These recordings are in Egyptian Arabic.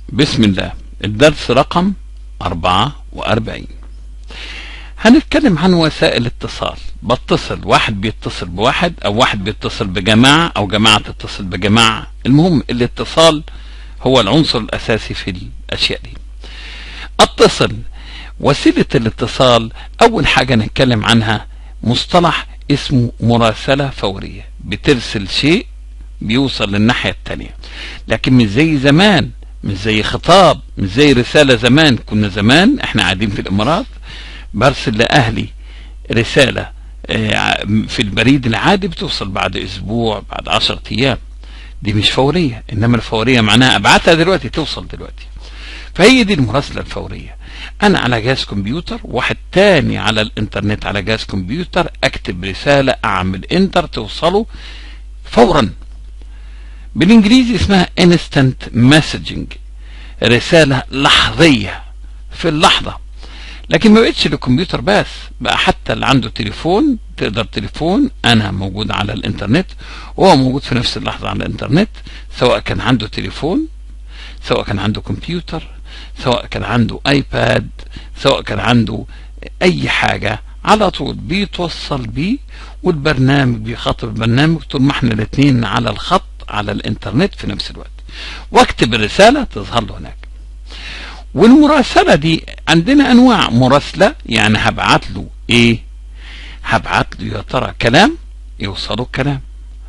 بسم الله الدرس رقم 44 هنتكلم عن وسائل اتصال بتصل واحد بيتصل بواحد او واحد بيتصل بجماعة او جماعة تتصل بجماعة المهم الاتصال هو العنصر الاساسي في الاشياء دي اتصل وسيلة الاتصال اول حاجة نتكلم عنها مصطلح اسمه مراسلة فورية بترسل شيء بيوصل للناحية التانية لكن مش زي زمان مش زي خطاب مش زي رسالة زمان كنا زمان احنا قاعدين في الامارات برسل لاهلي رسالة اه في البريد العادي بتوصل بعد اسبوع بعد عشرة ايام دي مش فورية انما الفورية معناها ابعتها دلوقتي توصل دلوقتي فهي دي المراسلة الفورية انا على جهاز كمبيوتر واحد تاني على الانترنت على جهاز كمبيوتر اكتب رسالة اعمل انتر توصله فورا بالانجليزي اسمها instant messaging رسالة لحظية في اللحظة لكن ما بقتش للكمبيوتر بس بقى حتى اللي عنده تليفون تقدر تليفون انا موجود على الانترنت وهو موجود في نفس اللحظة على الانترنت سواء كان عنده تليفون سواء كان عنده كمبيوتر سواء كان عنده ايباد سواء كان عنده اي حاجة على طول بيتوصل بيه والبرنامج بيخاطب البرنامج طول ما احنا الاثنين على الخط على الانترنت في نفس الوقت واكتب الرسالة تظهر له هناك والمراسلة دي عندنا انواع مراسلة يعني هبعت له ايه هبعت له يا ترى كلام يوصله الكلام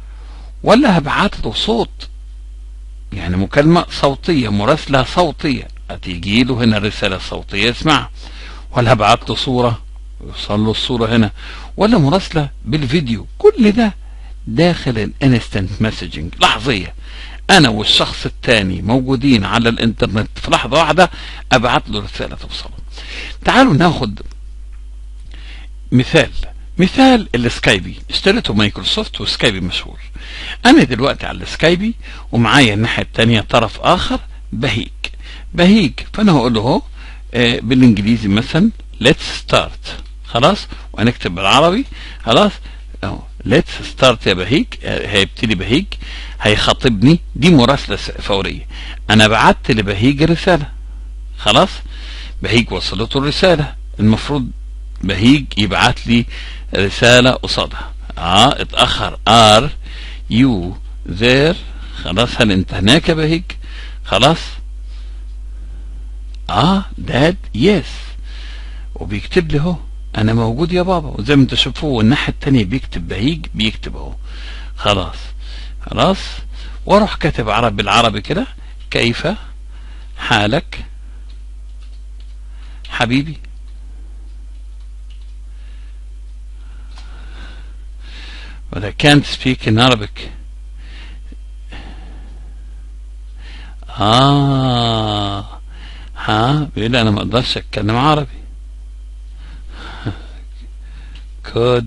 ولا هبعت له صوت يعني مكالمة صوتية مراسلة صوتية هتيجي له هنا الرسالة الصوتية يسمعها ولا هبعت له صورة يوصل له الصورة هنا ولا مراسلة بالفيديو كل ده داخل الانستنت مسجنج لحظية انا والشخص التاني موجودين على الانترنت في لحظة واحدة ابعت له رسالة توصله تعالوا ناخد مثال مثال السكايبي اشتريته مايكروسوفت وسكايبي مشهور انا دلوقتي على السكايبي ومعايا الناحية التانية طرف اخر بهيج بهيج فانا هقول له اهو آه بالانجليزي مثلا let's start خلاص وهنكتب بالعربي خلاص اهو ليتس ستارت يا بهيج هيبتدي بهيج هيخاطبني دي مراسلة فورية انا بعت لبهيج رسالة خلاص بهيج وصلته الرسالة المفروض بهيج يبعت لي رسالة قصادها اه اتأخر ار يو ذير خلاص هل انت هناك يا بهيج خلاص اه داد يس وبيكتب لي اهو انا موجود يا بابا وزي ما انتوا شوفوا والناحيه التانية بيكتب بهيج بيكتب اهو خلاص خلاص واروح كاتب عربي بالعربي كده كيف حالك حبيبي but I can't speak in Arabic آه ها بيقول أنا ما أقدرش أتكلم عربي could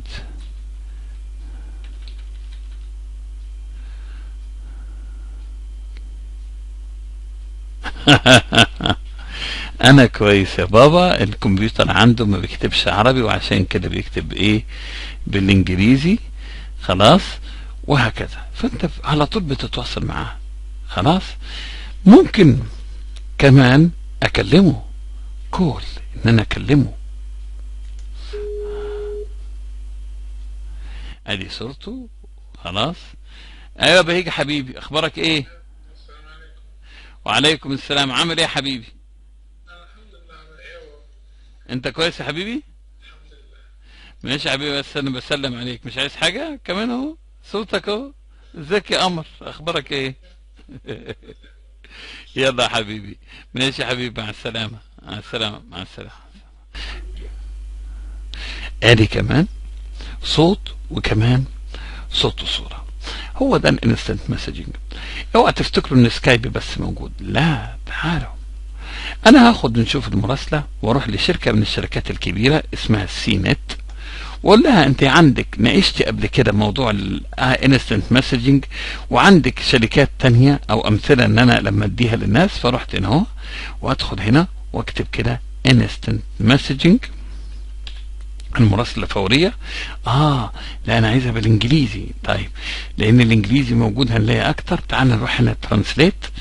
انا كويس يا بابا الكمبيوتر عنده ما بيكتبش عربي وعشان كده بيكتب ايه بالانجليزي خلاص وهكذا فانت على طول بتتواصل معاه خلاص ممكن كمان اكلمه كول ان انا اكلمه ادي صورته خلاص ايوه بهيج حبيبي اخبارك ايه وعليكم السلام عامل ايه يا حبيبي انت كويس يا حبيبي ماشي يا حبيبي بس انا بسلم عليك مش عايز حاجه كمان اهو صوتك اهو ازيك يا قمر اخبارك ايه يلا يا حبيبي ماشي يا حبيبي مع السلامه مع السلامه مع السلامه ادي كمان صوت وكمان صوت وصورة هو ده الانستنت مسجنج اوعى تفتكروا ان سكايب بس موجود لا تعالوا انا هاخد نشوف المراسلة واروح لشركة من الشركات الكبيرة اسمها سي نت واقول لها انت عندك ناقشتي قبل كده موضوع الانستنت مسجنج وعندك شركات تانية او امثلة ان انا لما اديها للناس فرحت هنا اهو وادخل هنا واكتب كده انستنت مسجنج المراسلة الفورية اه لا انا عايزها بالانجليزي طيب لان الانجليزي موجود هنلاقي اكتر تعال نروح هنا ترانسليت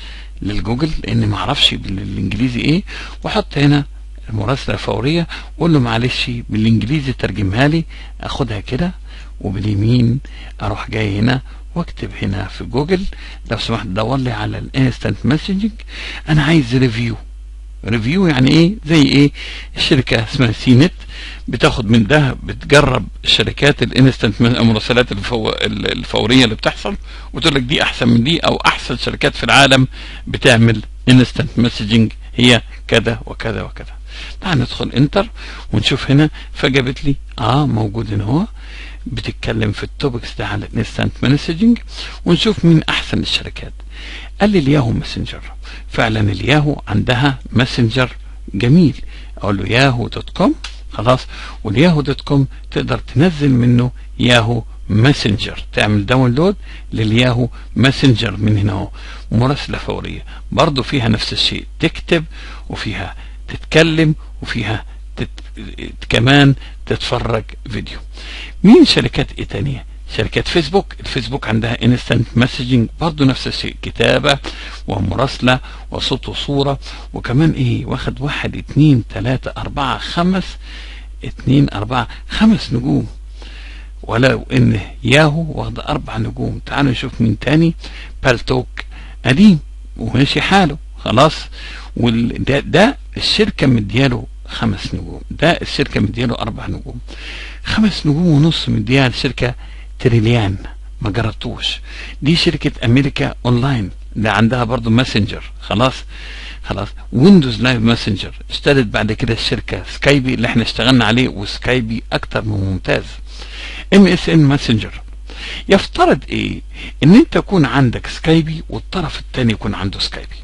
للجوجل لان ما اعرفش بالانجليزي ايه واحط هنا المراسله الفوريه واقول له معلش بالانجليزي ترجمها لي اخدها كده وباليمين اروح جاي هنا واكتب هنا في جوجل لو سمحت دور لي على الانستنت مسجنج انا عايز ريفيو ريفيو يعني ايه زي ايه الشركه اسمها سينت بتاخد من ده بتجرب الشركات الانستنت المراسلات الفو... الفوريه اللي بتحصل وتقول لك دي احسن من دي او احسن شركات في العالم بتعمل انستنت مسجنج هي كذا وكذا وكذا تعال ندخل انتر ونشوف هنا فجابت لي اه موجود هنا هو بتتكلم في التوبكس ده على الانستنت مسجنج ونشوف مين احسن الشركات قال لي الياهو ماسنجر فعلا الياهو عندها ماسنجر جميل اقول له ياهو دوت كوم خلاص والياهو دوت كوم تقدر تنزل منه ياهو ماسنجر تعمل داونلود للياهو ماسنجر من هنا اهو مراسله فوريه برضه فيها نفس الشيء تكتب وفيها تتكلم وفيها تت... كمان تتفرج فيديو مين شركات ايه تانية شركات فيسبوك الفيسبوك عندها انستنت مسجنج برضه نفس الشيء كتابة ومراسلة وصوت وصورة وكمان ايه واخد واحد اتنين تلاتة اربعة خمس اتنين اربعة خمس نجوم ولو ان ياهو واخد اربع نجوم تعالوا نشوف مين تاني بالتوك قديم وماشي حاله خلاص وده ده الشركة مدياله خمس نجوم ده الشركة مدياله أربع نجوم خمس نجوم ونص مديها الشركة تريليان ما جربتوش دي شركة أمريكا أونلاين ده عندها برضو ماسنجر خلاص خلاص ويندوز لايف ماسنجر اشترت بعد كده الشركة سكايبي اللي احنا اشتغلنا عليه وسكايبي أكتر من ممتاز ام اس ان ماسنجر يفترض ايه ان انت يكون عندك سكايبي والطرف الثاني يكون عنده سكايبي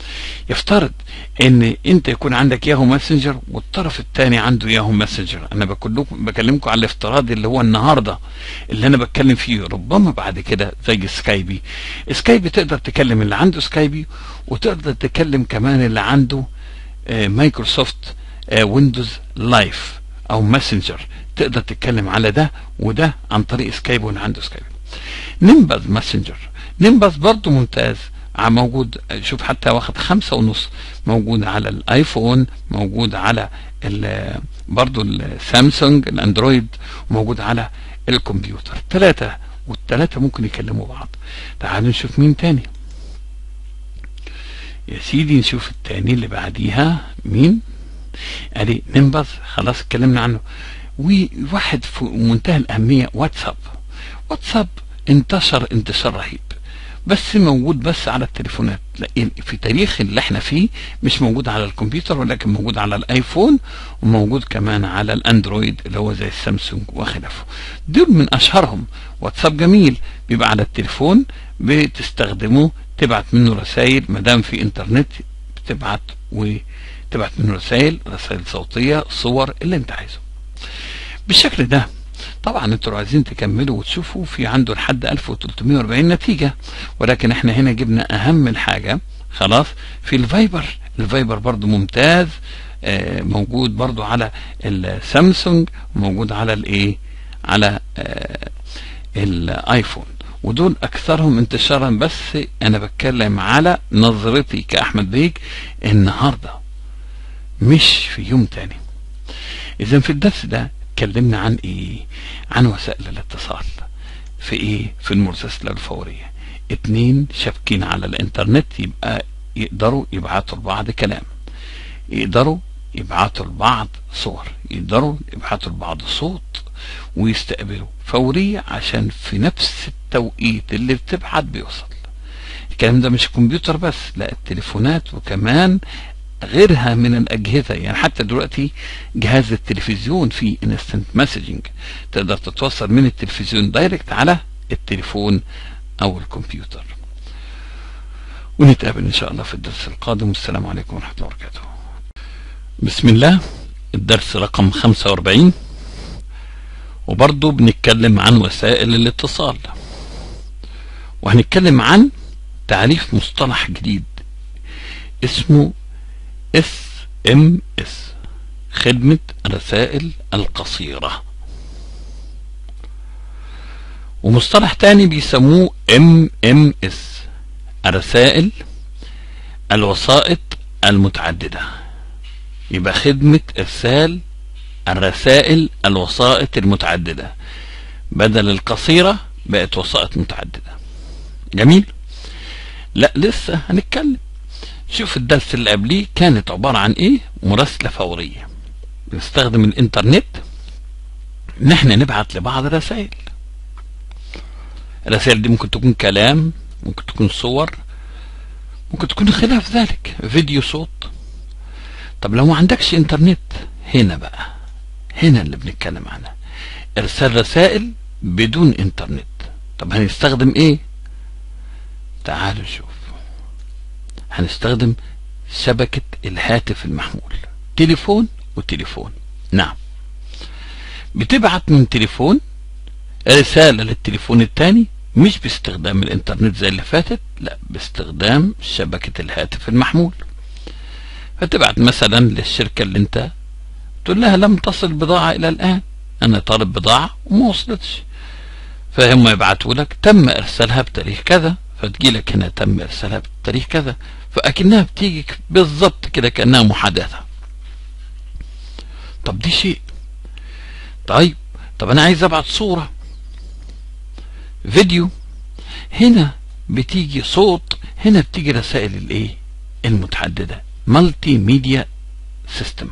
يفترض ان انت يكون عندك ياهو ماسنجر والطرف الثاني عنده ياهو ماسنجر انا بكلكم بكلمكم على الافتراض اللي هو النهارده اللي انا بتكلم فيه ربما بعد كده زي سكايبي سكايبي تقدر تكلم اللي عنده سكايبي وتقدر تكلم كمان اللي عنده آه مايكروسوفت آه ويندوز لايف او ماسنجر تقدر تتكلم على ده وده عن طريق سكايب واللي عنده سكايب نمبز ماسنجر نمبز برضه ممتاز موجود شوف حتى واخد خمسة ونص موجود على الايفون موجود على برضو السامسونج الاندرويد موجود على الكمبيوتر ثلاثة والثلاثة ممكن يكلموا بعض تعالوا نشوف مين تاني يا سيدي نشوف التاني اللي بعديها مين ادي نمبز خلاص اتكلمنا عنه وواحد في منتهى الاهمية واتساب واتساب انتشر انتشار رهيب بس موجود بس على التليفونات في تاريخ اللي احنا فيه مش موجود على الكمبيوتر ولكن موجود على الايفون وموجود كمان على الاندرويد اللي هو زي السامسونج وخلافه دول من اشهرهم واتساب جميل بيبقى على التليفون بتستخدمه تبعت منه رسائل ما دام في انترنت بتبعت وتبعت منه رسائل رسائل صوتيه صور اللي انت عايزه بالشكل ده طبعا انتوا عايزين تكملوا وتشوفوا في عنده لحد 1340 نتيجة ولكن احنا هنا جبنا اهم الحاجة خلاص في الفايبر الفايبر برضو ممتاز آه موجود برضو على السامسونج موجود على الايه على آه الايفون ودول اكثرهم انتشارا بس انا بتكلم على نظرتي كاحمد بيك النهارده مش في يوم تاني اذا في الدرس ده اتكلمنا عن ايه عن وسائل الاتصال في ايه في المرسلة الفورية اتنين شابكين على الانترنت يبقى يقدروا يبعتوا لبعض كلام يقدروا يبعتوا لبعض صور يقدروا يبعتوا لبعض صوت ويستقبلوا فورية عشان في نفس التوقيت اللي بتبعت بيوصل الكلام ده مش كمبيوتر بس لا التليفونات وكمان غيرها من الأجهزة يعني حتى دلوقتي جهاز التلفزيون فيه انستنت مسجنج تقدر تتوصل من التلفزيون دايركت على التليفون أو الكمبيوتر ونتقابل إن شاء الله في الدرس القادم والسلام عليكم ورحمة الله وبركاته بسم الله الدرس رقم 45 وبرضه بنتكلم عن وسائل الاتصال وهنتكلم عن تعريف مصطلح جديد اسمه اس ام اس خدمة الرسائل القصيرة ومصطلح تاني بيسموه ام ام اس الرسائل الوسائط المتعددة يبقى خدمة إرسال الرسائل الوسائط المتعددة بدل القصيرة بقت وسائط متعددة جميل لا لسه هنتكلم شوف الدرس اللي قبليه كانت عبارة عن ايه مراسلة فورية بنستخدم الانترنت ان احنا نبعت لبعض رسائل الرسائل دي ممكن تكون كلام ممكن تكون صور ممكن تكون خلاف ذلك فيديو صوت طب لو ما عندكش انترنت هنا بقى هنا اللي بنتكلم عنها ارسال رسائل بدون انترنت طب هنستخدم ايه تعالوا نشوف هنستخدم شبكة الهاتف المحمول تليفون وتليفون نعم بتبعت من تليفون رسالة للتليفون التاني مش باستخدام الانترنت زي اللي فاتت لا باستخدام شبكة الهاتف المحمول فتبعت مثلا للشركة اللي انت تقول لها لم تصل بضاعة الى الان انا طالب بضاعة وما وصلتش فهم يبعتوا لك تم ارسالها بتاريخ كذا فتجي لك هنا تم ارسالها بتاريخ كذا فاكنها بتيجي بالظبط كده كانها محادثة طب دي شيء طيب طب انا عايز ابعت صورة فيديو هنا بتيجي صوت هنا بتيجي رسائل الايه المتعددة مالتي ميديا سيستم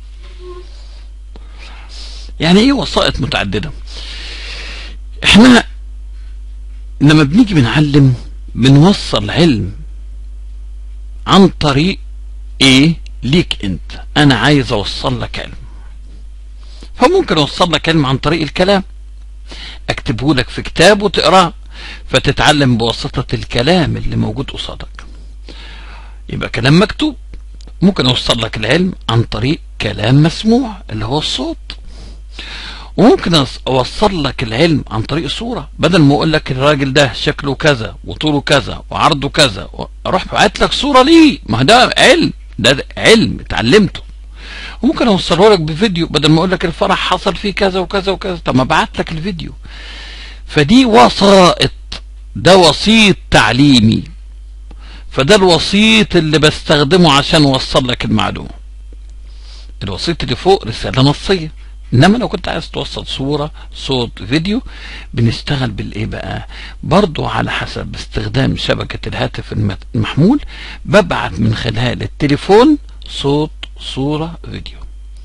يعني ايه وسائط متعددة احنا لما بنيجي بنعلم بنوصل علم عن طريق ايه ليك انت انا عايز اوصل لك علم فممكن اوصل لك علم عن طريق الكلام اكتبه لك في كتاب وتقراه فتتعلم بواسطة الكلام اللي موجود قصادك يبقى كلام مكتوب ممكن اوصل لك العلم عن طريق كلام مسموع اللي هو الصوت وممكن اوصل لك العلم عن طريق صورة بدل ما اقول لك الراجل ده شكله كذا وطوله كذا وعرضه كذا اروح بعت لك صورة ليه ما ده علم ده علم اتعلمته وممكن اوصله لك بفيديو بدل ما اقول لك الفرح حصل فيه كذا وكذا وكذا طب ما بعت لك الفيديو فدي وسائط ده وسيط تعليمي فده الوسيط اللي بستخدمه عشان اوصل لك المعلومة الوسيط اللي فوق رسالة نصية انما لو كنت عايز توصل صورة صوت فيديو بنشتغل بالايه بقى برضو على حسب استخدام شبكة الهاتف المحمول ببعت من خلال التليفون صوت صورة فيديو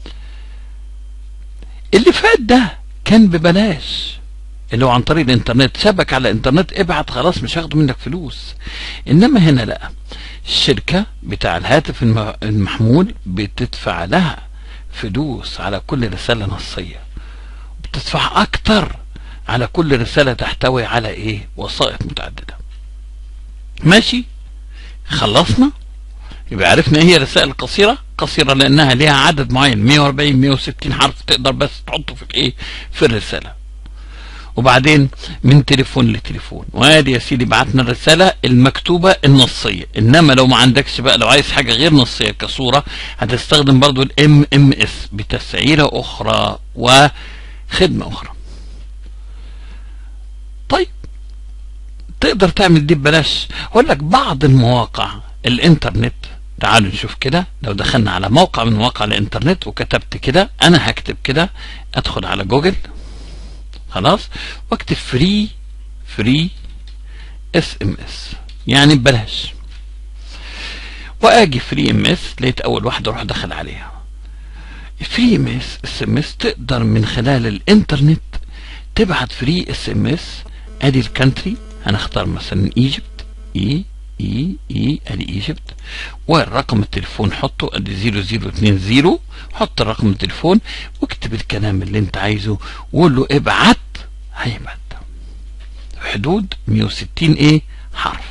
اللي فات ده كان ببلاش اللي هو عن طريق الانترنت شبك على الانترنت ابعت خلاص مش هاخدوا منك فلوس انما هنا لا الشركة بتاع الهاتف المحمول بتدفع لها فلوس على كل رسالة نصية بتدفع اكتر على كل رسالة تحتوي على ايه وسائط متعددة ماشي خلصنا يبقى عرفنا هي رسائل قصيرة قصيرة لانها ليها عدد معين 140 160 حرف تقدر بس تحطه في ايه في الرسالة وبعدين من تليفون لتليفون وادي يا سيدي بعتنا الرسالة المكتوبة النصية انما لو ما عندكش بقى لو عايز حاجة غير نصية كصورة هتستخدم برضو الام ام اس بتسعيرة اخرى وخدمة اخرى طيب تقدر تعمل دي ببلاش اقول لك بعض المواقع الانترنت تعالوا نشوف كده لو دخلنا على موقع من مواقع الانترنت وكتبت كده انا هكتب كده ادخل على جوجل خلاص واكتب فري فري اس ام اس يعني ببلاش واجي فري ام اس لقيت اول واحده اروح دخل عليها فري ام اس اس ام اس تقدر من خلال الانترنت تبعت فري اس ام اس ادي الكانتري هنختار مثلا ايجيبت اي اي اي ادي ايجيبت والرقم التليفون حطه ادي 0020 حط رقم التليفون واكتب الكلام اللي انت عايزه وقول له ابعت هيبعت حدود 160 ايه حرف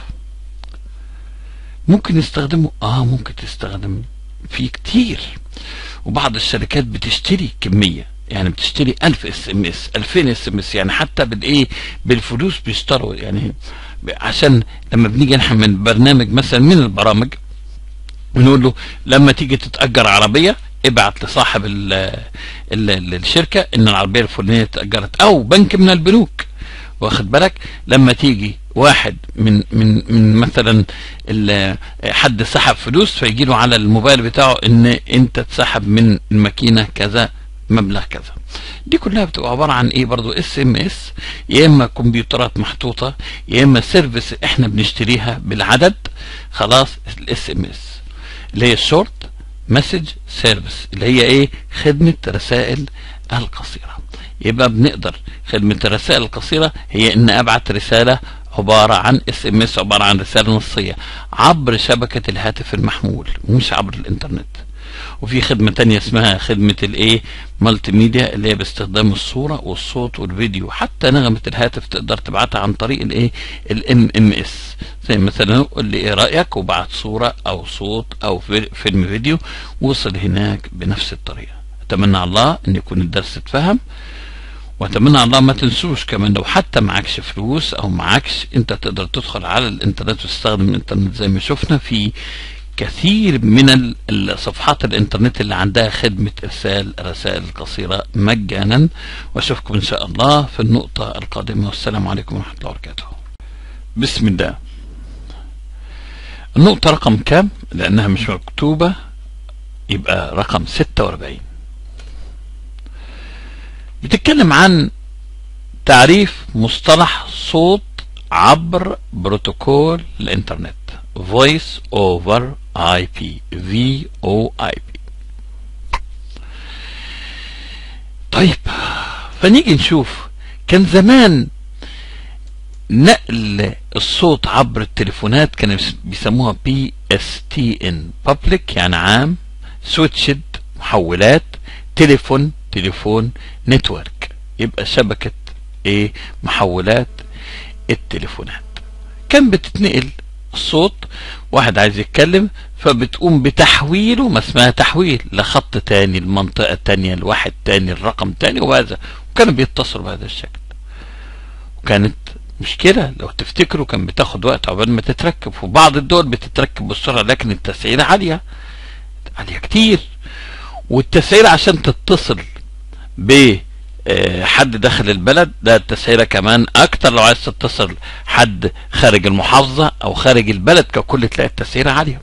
ممكن نستخدمه اه ممكن تستخدم فيه كتير وبعض الشركات بتشتري كمية يعني بتشتري 1000 اس ام اس 2000 اس ام اس يعني حتى بالايه بالفلوس بيشتروا يعني عشان لما بنيجي نحمل برنامج مثلا من البرامج بنقول له لما تيجي تتأجر عربية ابعت لصاحب ال ال الشركة ان العربية الفلانية اتأجرت او بنك من البنوك واخد بالك لما تيجي واحد من من من مثلا ال- حد سحب فلوس فيجي له على الموبايل بتاعه ان انت تسحب من الماكينه كذا مبلغ كذا دي كلها بتبقى عباره عن ايه برضو اس ام اس يا اما كمبيوترات محطوطه يا اما سيرفيس احنا بنشتريها بالعدد خلاص الاس ام اس اللي هي الشورت مسج سيرفيس اللي هي ايه خدمه رسائل القصيره يبقى بنقدر خدمه الرسائل القصيره هي ان ابعت رساله عباره عن اس ام اس عباره عن رساله نصيه عبر شبكه الهاتف المحمول مش عبر الانترنت وفي خدمة تانية اسمها خدمة الايه مالتي ميديا اللي هي باستخدام الصورة والصوت والفيديو حتى نغمة الهاتف تقدر تبعتها عن طريق الايه الام ام اس زي مثلا قول لي ايه رأيك وبعت صورة او صوت او في- فيلم فيديو وصل هناك بنفس الطريقة اتمنى على الله ان يكون الدرس اتفهم واتمنى على الله ما تنسوش كمان لو حتى معكش فلوس او معكش انت تقدر تدخل على الانترنت وتستخدم الانترنت زي ما شفنا في كثير من ال- الصفحات الانترنت اللي عندها خدمة ارسال رسائل قصيرة مجانا واشوفكم ان شاء الله في النقطة القادمة والسلام عليكم ورحمة الله وبركاته بسم الله النقطة رقم كام لانها مش مكتوبة يبقى رقم 46 بتتكلم عن تعريف مصطلح صوت عبر بروتوكول الانترنت Voice over IP VoIP طيب فنيجي نشوف كان زمان نقل الصوت عبر التليفونات كانوا بيسموها بي اس تي ان بابليك يعني عام سويتشد محولات تليفون تليفون نتورك يبقى شبكة ايه محولات التليفونات كان بتتنقل الصوت واحد عايز يتكلم فبتقوم بتحويله ما اسمها تحويل لخط تاني المنطقة تانية لواحد تاني الرقم تاني وهذا وكانوا بيتصلوا بهذا الشكل وكانت مشكلة لو تفتكروا كان بتاخد وقت عقبال ما تتركب في بعض الدول بتتركب بسرعة لكن التسعيرة عالية عالية كتير والتسعيرة عشان تتصل ب آه، حد داخل البلد ده التسعيرة كمان اكتر لو عايز تتصل حد خارج المحافظة او خارج البلد ككل تلاقي التسعيرة عالية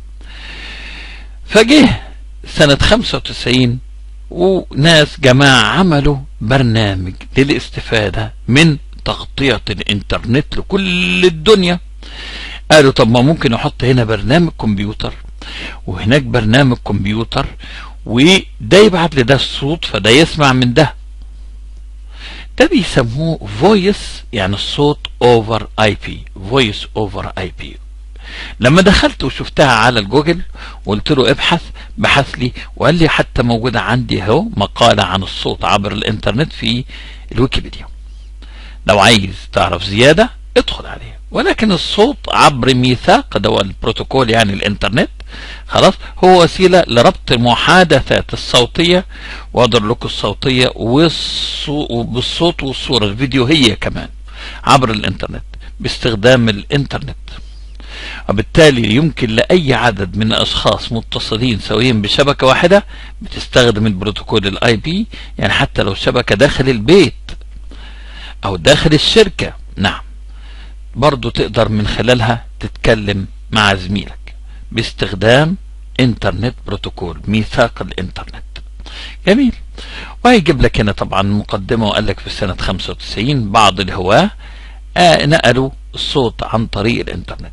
فجه سنة 95 وناس جماعة عملوا برنامج للاستفادة من تغطية الانترنت لكل الدنيا قالوا طب ما ممكن احط هنا برنامج كمبيوتر وهناك برنامج كمبيوتر وده يبعت لده الصوت فده يسمع من ده ده بيسموه فويس يعني الصوت اوفر اي بي فويس اوفر اي بي لما دخلت وشفتها على الجوجل وقلت له ابحث بحث لي وقال لي حتى موجودة عندي اهو مقالة عن الصوت عبر الانترنت في الويكيبيديا لو عايز تعرف زيادة ادخل عليه ولكن الصوت عبر ميثاق ده هو البروتوكول يعني الانترنت خلاص هو وسيلة لربط المحادثات الصوتية واقدر لكم الصوتية والصو- وبالصوت والصورة الفيديو هي كمان عبر الانترنت باستخدام الانترنت وبالتالي يمكن لأي عدد من الأشخاص متصلين سويا بشبكة واحدة بتستخدم البروتوكول الاي بي يعني حتى لو شبكة داخل البيت أو داخل الشركة نعم برضو تقدر من خلالها تتكلم مع زميلك باستخدام انترنت بروتوكول ميثاق الانترنت جميل وهيجيب لك هنا طبعا مقدمة وقال لك في سنة 95 بعض الهواة آه نقلوا الصوت عن طريق الانترنت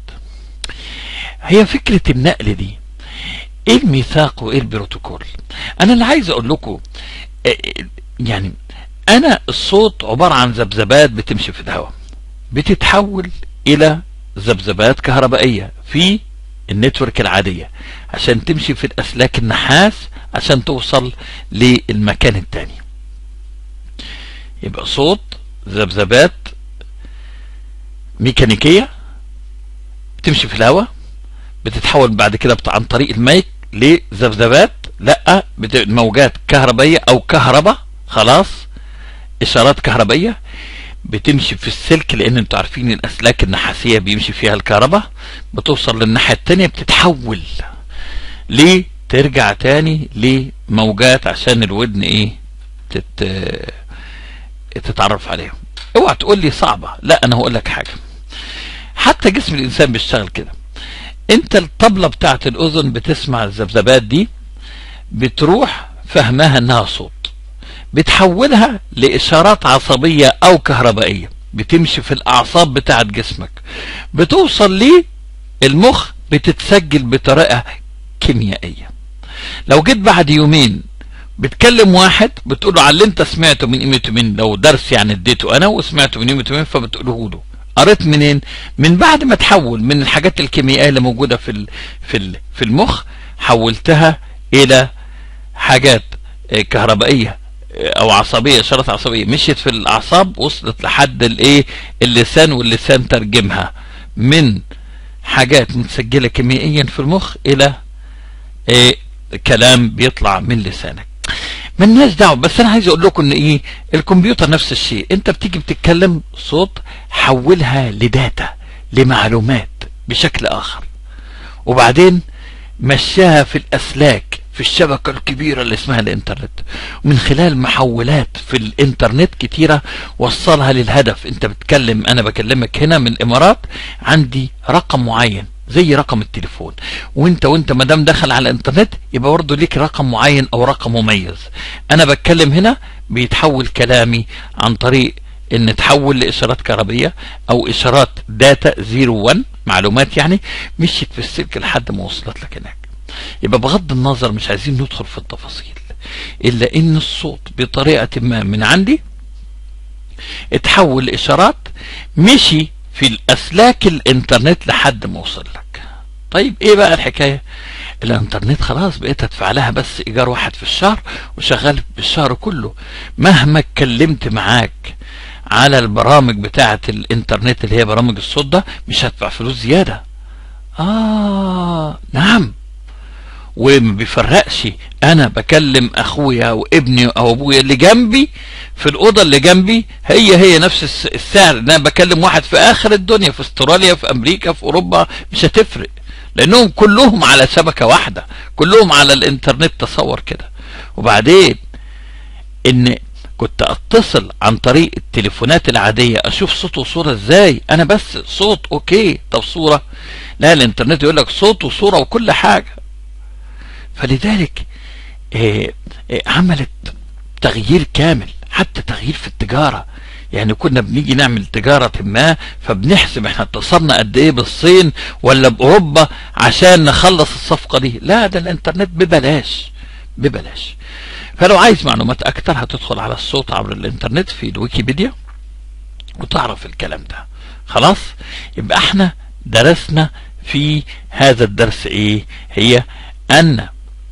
هي فكرة النقل دي ايه الميثاق وايه البروتوكول انا اللي عايز اقول لكم آه، آه، يعني انا الصوت عبارة عن ذبذبات بتمشي في الهواء بتتحول الى ذبذبات كهربائية في النتورك العادية عشان تمشي في الاسلاك النحاس عشان توصل للمكان التاني يبقى صوت ذبذبات ميكانيكية بتمشي في الهواء بتتحول بعد كده بت- عن طريق المايك لذبذبات لا بت- موجات كهربائية او كهرباء خلاص اشارات كهربائية بتمشي في السلك لان انتوا عارفين الاسلاك النحاسية بيمشي فيها الكهرباء بتوصل للناحية التانية بتتحول ليه ترجع تاني لموجات عشان الودن ايه تت... تتعرف عليهم اوعى تقول لي صعبة لا انا هقول لك حاجة حتى جسم الانسان بيشتغل كده انت الطبلة بتاعت الاذن بتسمع الذبذبات دي بتروح فهمها انها صوت بتحولها لاشارات عصبية او كهربائية بتمشي في الاعصاب بتاعت جسمك بتوصل ليه المخ بتتسجل بطريقة كيميائية لو جيت بعد يومين بتكلم واحد بتقول له على اللي انت سمعته من قيمة من لو درس يعني اديته انا وسمعته من قيمة من فبتقوله له قريت منين من بعد ما تحول من الحاجات الكيميائيه اللي موجوده في ال في ال في المخ حولتها الى حاجات كهربائيه او عصبيه اشارات عصبيه مشيت في الاعصاب وصلت لحد الايه اللسان واللسان ترجمها من حاجات متسجله كيميائيا في المخ الى إيه كلام بيطلع من لسانك ملناش دعوه بس انا عايز اقول لكم ان ايه الكمبيوتر نفس الشيء انت بتيجي بتتكلم صوت حولها لداتا لمعلومات بشكل اخر وبعدين مشاها في الاسلاك في الشبكة الكبيرة اللي اسمها الانترنت ومن خلال محولات في الانترنت كتيرة وصلها للهدف انت بتكلم انا بكلمك هنا من الامارات عندي رقم معين زي رقم التليفون وانت وانت ما دام دخل على الانترنت يبقى برضه ليك رقم معين او رقم مميز انا بتكلم هنا بيتحول كلامي عن طريق ان تحول لاشارات كهربيه او اشارات داتا 01 معلومات يعني مشيت في السلك لحد ما وصلت لك هناك يبقى بغض النظر مش عايزين ندخل في التفاصيل الا ان الصوت بطريقه ما من عندي اتحول لاشارات مشي في الاسلاك الانترنت لحد ما وصل لك طيب ايه بقى الحكايه الانترنت خلاص بقيت ادفع لها بس ايجار واحد في الشهر وشغال بالشهر كله مهما اتكلمت معاك على البرامج بتاعه الانترنت اللي هي برامج الصوت ده مش هدفع فلوس زياده اه نعم وما بيفرقش انا بكلم اخويا وابني او ابويا اللي جنبي في الاوضه اللي جنبي هي هي نفس السعر انا بكلم واحد في اخر الدنيا في استراليا في امريكا في اوروبا مش هتفرق لانهم كلهم على شبكه واحده كلهم على الانترنت تصور كده وبعدين ان كنت اتصل عن طريق التليفونات العاديه اشوف صوت وصوره ازاي انا بس صوت اوكي طب صوره لا الانترنت يقول لك صوت وصوره وكل حاجه فلذلك إيه إيه عملت تغيير كامل حتى تغيير في التجارة يعني كنا بنيجي نعمل تجارة ما فبنحسب احنا اتصلنا قد ايه بالصين ولا باوروبا عشان نخلص الصفقة دي لا ده الانترنت ببلاش ببلاش فلو عايز معلومات اكتر هتدخل على الصوت عبر الانترنت في الويكيبيديا وتعرف الكلام ده خلاص يبقى احنا درسنا في هذا الدرس ايه هي ان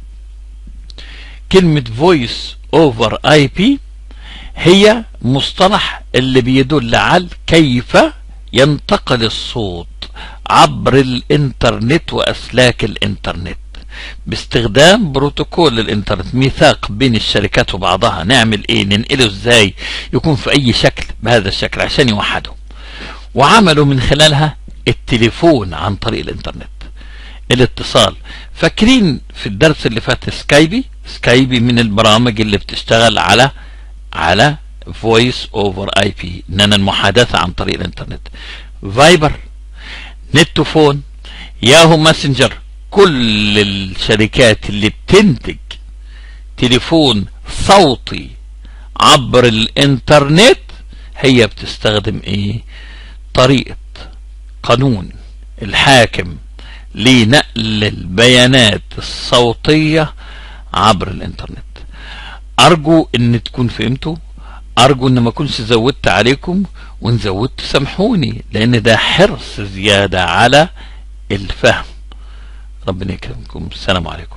كلمة voice over IP هي مصطلح اللي بيدل على كيف ينتقل الصوت عبر الانترنت واسلاك الانترنت باستخدام بروتوكول الانترنت ميثاق بين الشركات وبعضها نعمل ايه ننقله ازاي يكون في اي شكل بهذا الشكل عشان يوحدوا وعملوا من خلالها التليفون عن طريق الانترنت الاتصال فاكرين في الدرس اللي فات سكايبي سكايبي من البرامج اللي بتشتغل على على فويس اوفر اي بي ان انا المحادثه عن طريق الانترنت فايبر نت فون ياهو ماسنجر كل الشركات اللي بتنتج تليفون صوتي عبر الانترنت هي بتستخدم ايه طريقه قانون الحاكم لنقل البيانات الصوتية عبر الانترنت ارجو ان تكون فهمتوا ارجو ان ما اكونش زودت عليكم وان زودت سامحوني لان ده حرص زيادة على الفهم ربنا يكرمكم السلام عليكم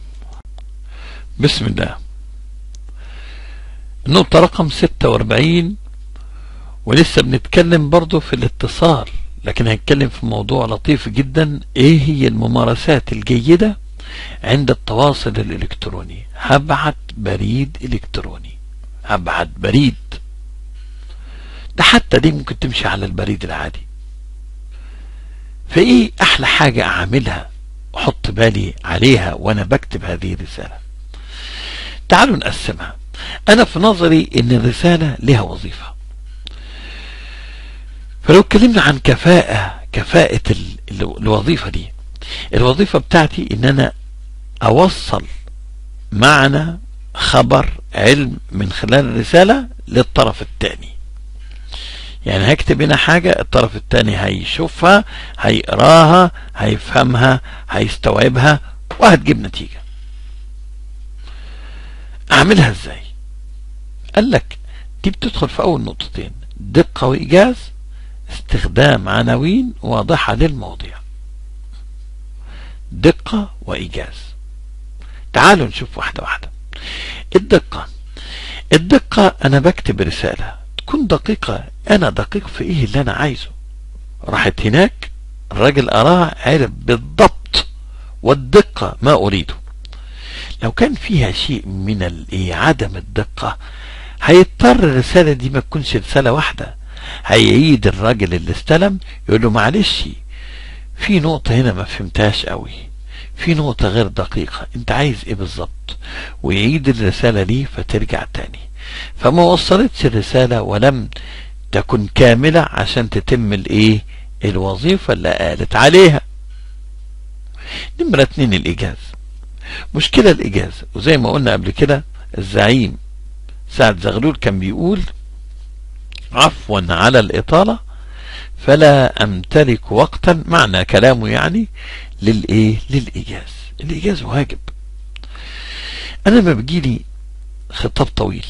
بسم الله النقطة رقم 46 ولسه بنتكلم برضو في الاتصال لكن هنتكلم في موضوع لطيف جدا ايه هي الممارسات الجيدة عند التواصل الالكتروني هبعت بريد الكتروني هبعت بريد ده حتى دي ممكن تمشي على البريد العادي فايه احلى حاجة اعملها احط بالي عليها وانا بكتب هذه الرسالة تعالوا نقسمها انا في نظري ان الرسالة لها وظيفة فلو اتكلمنا عن كفاءة كفاءة ال- ال- الوظيفة دي الوظيفة بتاعتي ان انا اوصل معنى خبر علم من خلال الرسالة للطرف الثاني يعني هكتب هنا حاجة الطرف الثاني هيشوفها هيقراها هيفهمها هيستوعبها وهتجيب نتيجة اعملها ازاي قال لك دي بتدخل في اول نقطتين دقة وايجاز استخدام عناوين واضحة للمواضيع دقة وايجاز تعالوا نشوف واحدة واحدة الدقة الدقة انا بكتب رسالة تكون دقيقة انا دقيق في ايه اللي انا عايزه راحت هناك الراجل اراها عرف بالضبط والدقة ما اريده لو كان فيها شيء من الايه عدم الدقة هيضطر الرسالة دي ما تكونش رسالة واحدة هيعيد الراجل اللي استلم يقول له معلش في نقطة هنا ما فهمتهاش قوي في نقطة غير دقيقة انت عايز ايه بالظبط ويعيد الرسالة دي فترجع تاني فما وصلتش الرسالة ولم تكن كاملة عشان تتم الايه الوظيفة اللي قالت عليها نمرة اتنين الايجاز مشكلة الايجاز وزي ما قلنا قبل كده الزعيم سعد زغلول كان بيقول عفوا على الإطالة فلا أمتلك وقتا معنى كلامه يعني للإيه للإيجاز الإيجاز واجب أنا لما بيجيلي خطاب طويل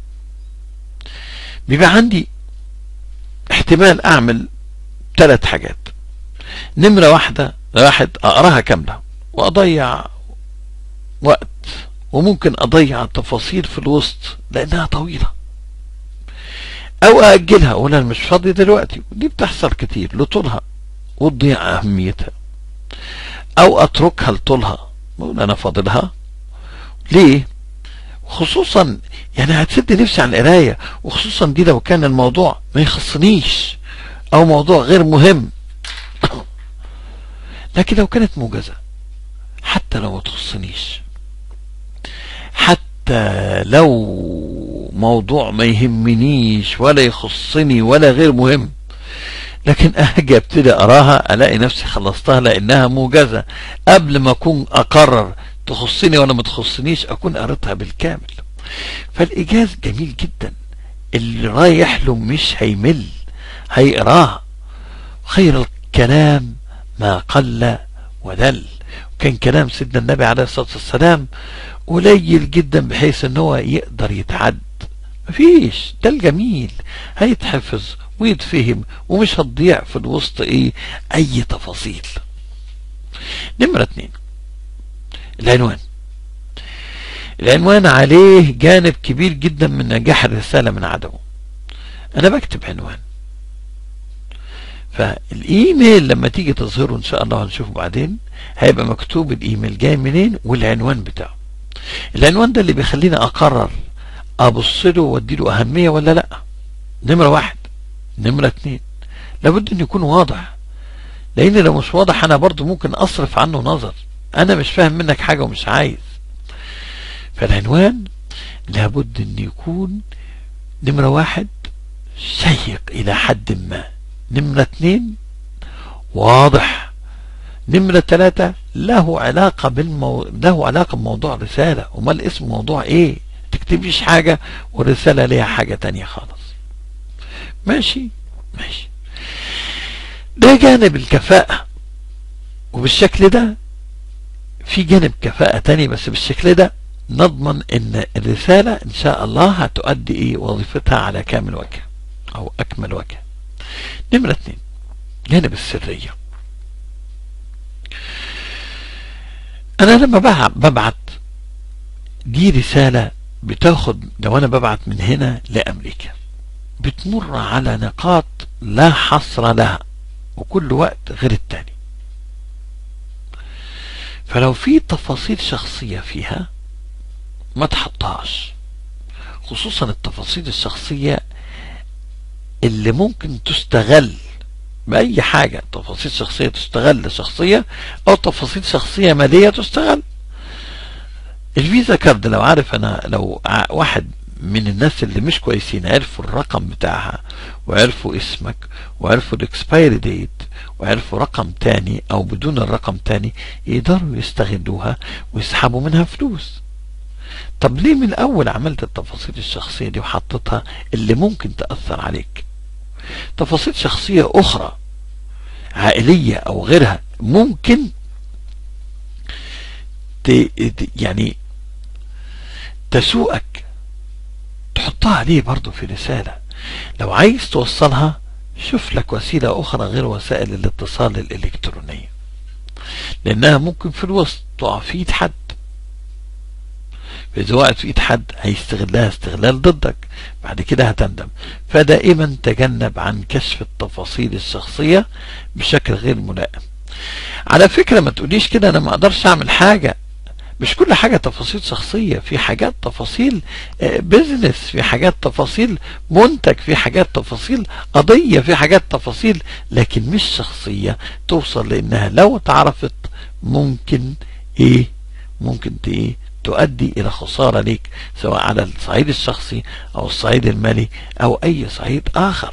بيبقى عندي احتمال أعمل ثلاث حاجات نمرة واحدة واحد أقراها كاملة وأضيع وقت وممكن أضيع تفاصيل في الوسط لأنها طويلة أو أأجلها أقول أنا مش فاضي دلوقتي ودي بتحصل كتير لطولها وتضيع أهميتها أو أتركها لطولها أقول أنا فاضلها ليه؟ خصوصا يعني هتسد نفسي عن القراية وخصوصا دي لو كان الموضوع ما يخصنيش أو موضوع غير مهم لكن لو كانت موجزة حتى لو ما تخصنيش حتى لو موضوع ما يهمنيش ولا يخصني ولا غير مهم لكن اجي ابتدي اراها الاقي نفسي خلصتها لانها موجزه قبل ما اكون اقرر تخصني ولا ما تخصنيش اكون قريتها بالكامل فالايجاز جميل جدا اللي رايح له مش هيمل هيقراها خير الكلام ما قل ودل وكان كلام سيدنا النبي عليه الصلاه والسلام قليل جدا بحيث ان هو يقدر يتعد مفيش ده الجميل هيتحفظ ويتفهم ومش هتضيع في الوسط ايه اي تفاصيل نمرة اتنين العنوان العنوان عليه جانب كبير جدا من نجاح الرسالة من عدمه انا بكتب عنوان فالايميل لما تيجي تظهره ان شاء الله هنشوفه بعدين هيبقى مكتوب الايميل جاي منين والعنوان بتاعه العنوان ده اللي بيخليني اقرر ابص له وادي له اهميه ولا لا نمره واحد نمره اتنين لابد ان يكون واضح لان لو مش واضح انا برضو ممكن اصرف عنه نظر انا مش فاهم منك حاجه ومش عايز فالعنوان لابد ان يكون نمره واحد شيق الى حد ما نمره اتنين واضح نمرة ثلاثة له علاقة بالمو... له علاقة بموضوع الرسالة امال اسم موضوع ايه تكتبيش حاجة والرسالة ليها حاجة تانية خالص ماشي ماشي ده جانب الكفاءة وبالشكل ده في جانب كفاءة تاني بس بالشكل ده نضمن ان الرسالة ان شاء الله هتؤدي ايه وظيفتها على كامل وجه او اكمل وجه نمرة اتنين جانب السرية انا لما ببعت دي رسالة بتاخد لو انا ببعت من هنا لامريكا بتمر على نقاط لا حصر لها وكل وقت غير التاني فلو في تفاصيل شخصية فيها ما تحطهاش خصوصا التفاصيل الشخصية اللي ممكن تستغل بأي حاجة تفاصيل شخصية تستغل شخصية أو تفاصيل شخصية مالية تستغل الفيزا كارد لو عارف أنا لو واحد من الناس اللي مش كويسين عرفوا الرقم بتاعها وعرفوا اسمك وعرفوا الاكسبايري ديت وعرفوا رقم تاني او بدون الرقم تاني يقدروا يستغلوها ويسحبوا منها فلوس طب ليه من الاول عملت التفاصيل الشخصية دي وحطتها اللي ممكن تأثر عليك تفاصيل شخصية اخرى عائلية او غيرها ممكن يعني تسوءك تحطها ليه برضو في رسالة لو عايز توصلها شوف لك وسيلة أخرى غير وسائل الاتصال الإلكترونية لأنها ممكن في الوسط تقع في إيد حد فإذا وقعت في إيد حد هيستغلها استغلال ضدك بعد كده هتندم فدائما تجنب عن كشف التفاصيل الشخصية بشكل غير ملائم على فكرة ما تقوليش كده أنا ما أقدرش أعمل حاجة مش كل حاجة تفاصيل شخصية في حاجات تفاصيل بيزنس في حاجات تفاصيل منتج في حاجات تفاصيل قضية في حاجات تفاصيل لكن مش شخصية توصل لانها لو اتعرفت ممكن ايه ممكن ايه تؤدي الى خسارة ليك سواء على الصعيد الشخصي او الصعيد المالي او اي صعيد اخر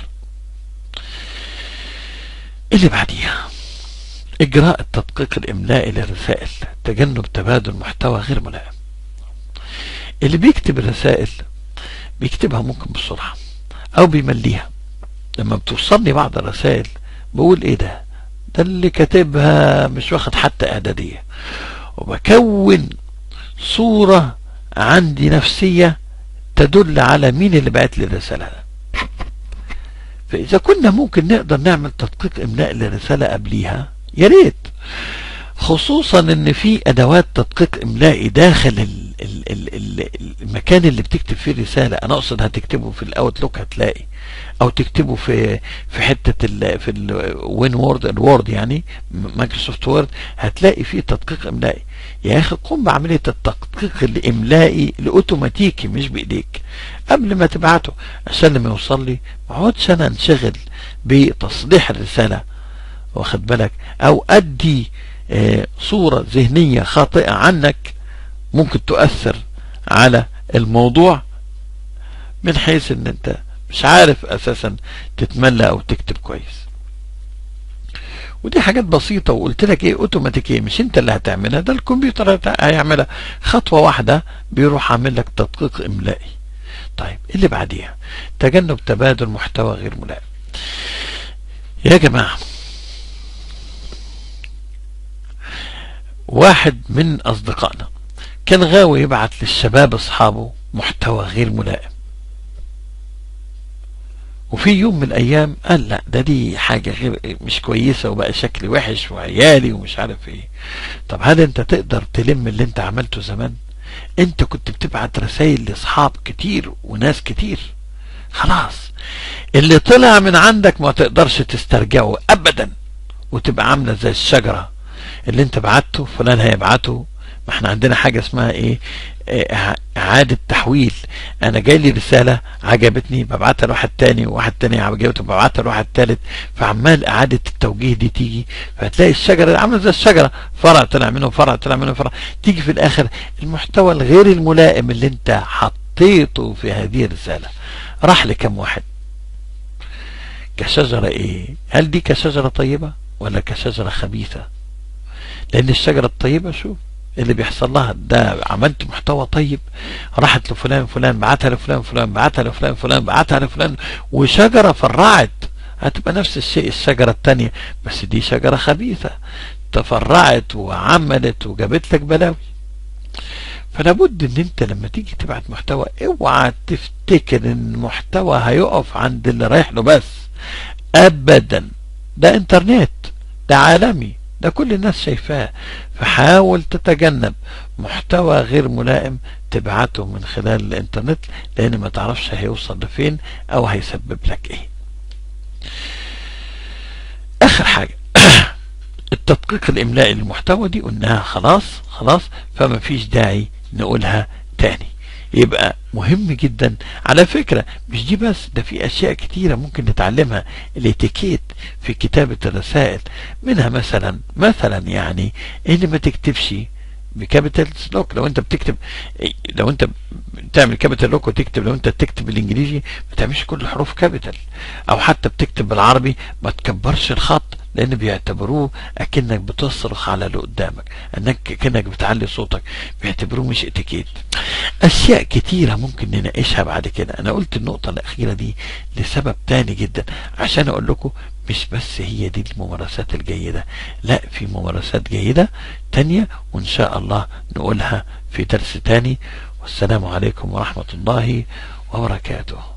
اللي بعديها إجراء التدقيق الإملائي للرسائل تجنب تبادل محتوى غير ملائم اللي بيكتب الرسائل بيكتبها ممكن بسرعة أو بيمليها لما بتوصلني بعض الرسائل بقول إيه ده ده اللي كاتبها مش واخد حتى إعدادية وبكون صورة عندي نفسية تدل على مين اللي بعت لي الرسالة ده فإذا كنا ممكن نقدر نعمل تدقيق إملاء للرسالة قبليها يا ريت خصوصا ان في ادوات تدقيق املائي داخل ال ال ال ال المكان اللي بتكتب فيه الرساله انا اقصد هتكتبه في الاوتلوك هتلاقي او تكتبه في في حته ال في الوين وورد الوورد يعني مايكروسوفت وورد هتلاقي فيه تدقيق املائي يا اخي قم بعمليه التدقيق الاملائي الاوتوماتيكي مش بايديك قبل ما تبعته عشان لما يوصل لي ما اقعدش انا انشغل بتصليح الرساله واخد بالك او ادي اه صورة ذهنية خاطئة عنك ممكن تؤثر على الموضوع من حيث ان انت مش عارف اساسا تتملى او تكتب كويس ودي حاجات بسيطة وقلت لك ايه اوتوماتيكية مش انت اللي هتعملها ده الكمبيوتر هيعملها خطوة واحدة بيروح عامل لك تدقيق املائي طيب اللي بعديها تجنب تبادل محتوى غير ملائم يا جماعه واحد من أصدقائنا كان غاوي يبعت للشباب أصحابه محتوى غير ملائم وفي يوم من الأيام قال لا ده دي حاجة غير مش كويسة وبقى شكلي وحش وعيالي ومش عارف ايه طب هل انت تقدر تلم اللي انت عملته زمان انت كنت بتبعت رسائل لاصحاب كتير وناس كتير خلاص اللي طلع من عندك ما تقدرش تسترجعه ابدا وتبقى عاملة زي الشجرة اللي انت بعته فلان هيبعته ما احنا عندنا حاجة اسمها ايه اعادة تحويل انا جاي لي رسالة عجبتني ببعتها لواحد تاني وواحد تاني عجبته ببعتها لواحد تالت فعمال اعادة التوجيه دي تيجي فهتلاقي الشجرة عاملة زي الشجرة فرع طلع منه فرع طلع منه فرع تيجي في الاخر المحتوى الغير الملائم اللي انت حطيته في هذه الرسالة راح لكم واحد كشجرة ايه هل دي كشجرة طيبة ولا كشجرة خبيثة لان الشجرة الطيبة شوف اللي بيحصل لها ده عملت محتوى طيب راحت لفلان فلان بعتها لفلان فلان بعتها لفلان فلان بعتها لفلان وشجرة فرعت هتبقى نفس الشيء الشجرة التانية بس دي شجرة خبيثة تفرعت وعملت وجابت لك بلاوي فلا بد ان انت لما تيجي تبعت محتوى اوعى تفتكر ان المحتوى هيقف عند اللي رايح له بس ابدا ده انترنت ده عالمي ده كل الناس شايفاه فحاول تتجنب محتوى غير ملائم تبعته من خلال الانترنت لان ما تعرفش هيوصل لفين او هيسبب لك ايه اخر حاجة التدقيق الاملائي للمحتوى دي قلناها خلاص خلاص فما فيش داعي نقولها تاني يبقى مهم جدا على فكرة مش دي بس ده في اشياء كتيرة ممكن نتعلمها الاتيكيت في كتابة الرسائل منها مثلا مثلا يعني ان ما تكتبش بكابيتال لوك لو انت بتكتب لو انت تعمل كابيتال لوك وتكتب لو انت تكتب بالانجليزي ما تعملش كل الحروف كابيتال او حتى بتكتب بالعربي ما تكبرش الخط لان بيعتبروه اكنك بتصرخ على اللي قدامك انك كأنك بتعلي صوتك بيعتبروه مش اتيكيت اشياء كتيرة ممكن نناقشها بعد كده انا قلت النقطة الاخيرة دي لسبب تاني جدا عشان اقول لكم مش بس هي دي الممارسات الجيدة لا في ممارسات جيدة تانية وان شاء الله نقولها في درس تاني والسلام عليكم ورحمة الله وبركاته